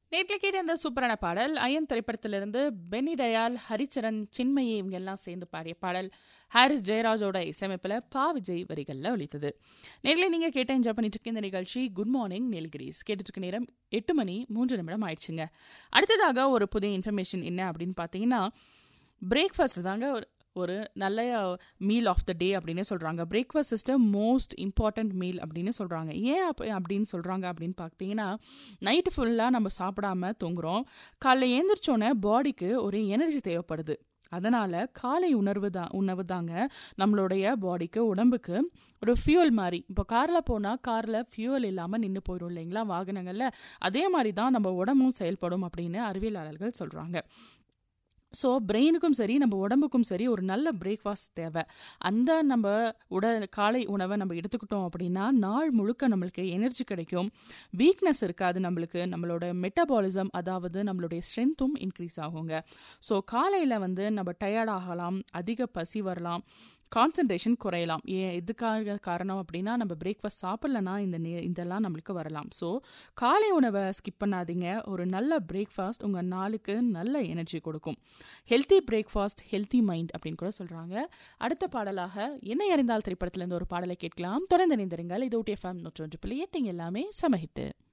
நேற்று கேட்ட இந்த சூப்பரான பாடல் ஐயன் திரைப்படத்திலிருந்து பென்னி டயால் ஹரிச்சரன் சின்மயி இவங்க எல்லாம் சேர்ந்து பாடிய பாடல் ஹாரிஸ் ஜெயராஜோட இசையமைப்பில் பா விஜய் வரிகளில் ஒலித்தது நேரில் நீங்கள் கேட்ட என்ஜாய் பண்ணிட்டு இருக்க இந்த நிகழ்ச்சி குட் மார்னிங் நீல்கிரிஸ் கேட்டுட்டு இருக்க நேரம் எட்டு மணி மூன்று நிமிடம் ஆயிடுச்சுங்க அடுத்ததாக ஒரு புதிய இன்ஃபர்மேஷன் என்ன அப்படின்னு பார்த்தீங்கன்னா பிரேக்ஃபாஸ்ட் தாங்க ஒரு ஒரு நல்ல மீல் ஆஃப் த டே அப்படின்னு சொல்கிறாங்க breakfast system most important meal அப்படின்னு சொல்கிறாங்க ஏன் அப் அப்படின்னு சொல்கிறாங்க அப்படின்னு பார்த்தீங்கன்னா நைட்டு ஃபுல்லாக நம்ம சாப்பிடாம தூங்குறோம் காலைல ஏந்திரிச்சோன்னே பாடிக்கு ஒரு எனர்ஜி தேவைப்படுது அதனால் காலை உணர்வு தான் உணவு தாங்க நம்மளுடைய பாடிக்கு உடம்புக்கு ஒரு ஃபியூல் மாதிரி இப்போ காரில் போனால் காரில் ஃபியூவல் இல்லாமல் நின்று போயிடும் இல்லைங்களா வாகனங்களில் அதே மாதிரி தான் நம்ம உடம்பும் செயல்படும் அப்படின்னு அறிவியலாளர்கள் சொல்கிறாங்க ஸோ பிரெயினுக்கும் சரி நம்ம உடம்புக்கும் சரி ஒரு நல்ல பிரேக்ஃபாஸ்ட் தேவை அந்த நம்ம உட காலை உணவை நம்ம எடுத்துக்கிட்டோம் அப்படின்னா நாள் முழுக்க நம்மளுக்கு எனர்ஜி கிடைக்கும் வீக்னஸ் இருக்காது நம்மளுக்கு நம்மளோட மெட்டபாலிசம் அதாவது நம்மளுடைய ஸ்ட்ரென்த்தும் இன்க்ரீஸ் ஆகுங்க ஸோ காலையில் வந்து நம்ம டயர்ட் ஆகலாம் அதிக பசி வரலாம் கான்சன்ட்ரேஷன் குறையலாம் ஏன் எதுக்காக காரணம் அப்படின்னா நம்ம பிரேக்ஃபாஸ்ட் சாப்பிட்லனா இந்த நே இதெல்லாம் நம்மளுக்கு வரலாம் ஸோ காலை உணவை ஸ்கிப் பண்ணாதீங்க ஒரு நல்ல பிரேக்ஃபாஸ்ட் உங்கள் நாளுக்கு நல்ல எனர்ஜி கொடுக்கும் ஹெல்த்தி பிரேக்ஃபாஸ்ட் ஹெல்த்தி மைண்ட் அப்படின்னு கூட சொல்கிறாங்க அடுத்த பாடலாக என்ன அறிந்தால் திரைப்படத்திலேருந்து ஒரு பாடலை கேட்கலாம் தொடர்ந்து இணைந்திருங்கள் இது ஊட்டி எஃப்எம் நூற்றொன்று புள்ளி எட்டிங் எல்லாமே சமஹிட்டு